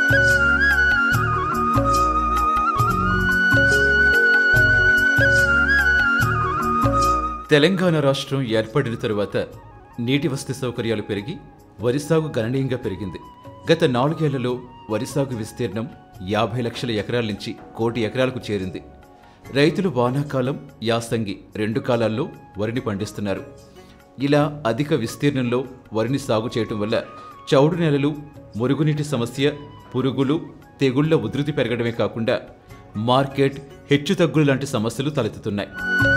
తెలంగాణ రాష్ట్రం ఏర్పడిన తరువాత నీటి వసతి సౌకర్యాలు పెరిగి వరి సాగు గణనీయంగా పెరిగింది గత నాలుగేళ్లలో వరి సాగు విస్తీర్ణం యాభై లక్షల ఎకరాల నుంచి కోటి ఎకరాలకు చేరింది రైతులు వానాకాలం యాసంగి రెండు కాలాల్లో వరిని పండిస్తున్నారు ఇలా అధిక విస్తీర్ణంలో వరిని సాగు చేయటం వల్ల చౌడు నేలలు మురుగునీటి సమస్య పురుగులు తెగుళ్ల ఉధృతి పెరగడమే కాకుండా మార్కెట్ హెచ్చుతగ్గులు లాంటి సమస్యలు తలెత్తుతున్నాయి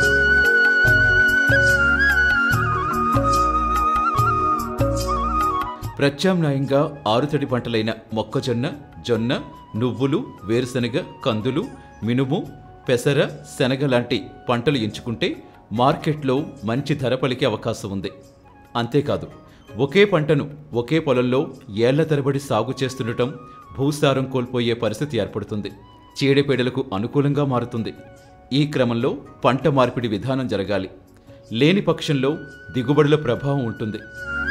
ప్రత్యామ్నాయంగా ఆరుతడి పంటలైన మొక్కజొన్న జొన్న నువ్వులు వేరుశనగ కందులు మినుము పెసర శనగ లాంటి పంటలు ఎంచుకుంటే మార్కెట్లో మంచి ధర పలికే అవకాశం ఉంది అంతేకాదు ఒకే పంటను ఒకే పొలంలో ఏళ్ల తరబడి సాగు చేస్తుండటం భూసారం కోల్పోయే పరిస్థితి ఏర్పడుతుంది చీడపీడలకు అనుకూలంగా మారుతుంది ఈ క్రమంలో పంట మార్పిడి విధానం జరగాలి లేని పక్షంలో దిగుబడుల ప్రభావం ఉంటుంది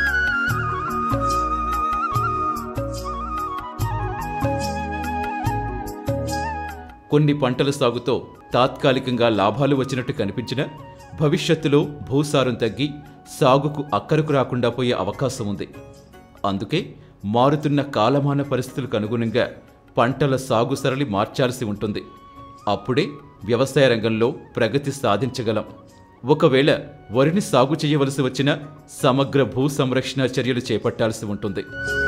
కొన్ని పంటల సాగుతో తాత్కాలికంగా లాభాలు వచ్చినట్టు కనిపించినా భవిష్యత్తులో భూసారం తగ్గి సాగుకు అక్కరకు రాకుండా పోయే అవకాశం ఉంది అందుకే మారుతున్న కాలమాన పరిస్థితులకు అనుగుణంగా పంటల సాగు సరళి మార్చాల్సి ఉంటుంది అప్పుడే వ్యవసాయ రంగంలో ప్రగతి సాధించగలం ఒకవేళ వరిని సాగు చేయవలసి వచ్చినా సమగ్ర భూ సంరక్షణ చర్యలు చేపట్టాల్సి ఉంటుంది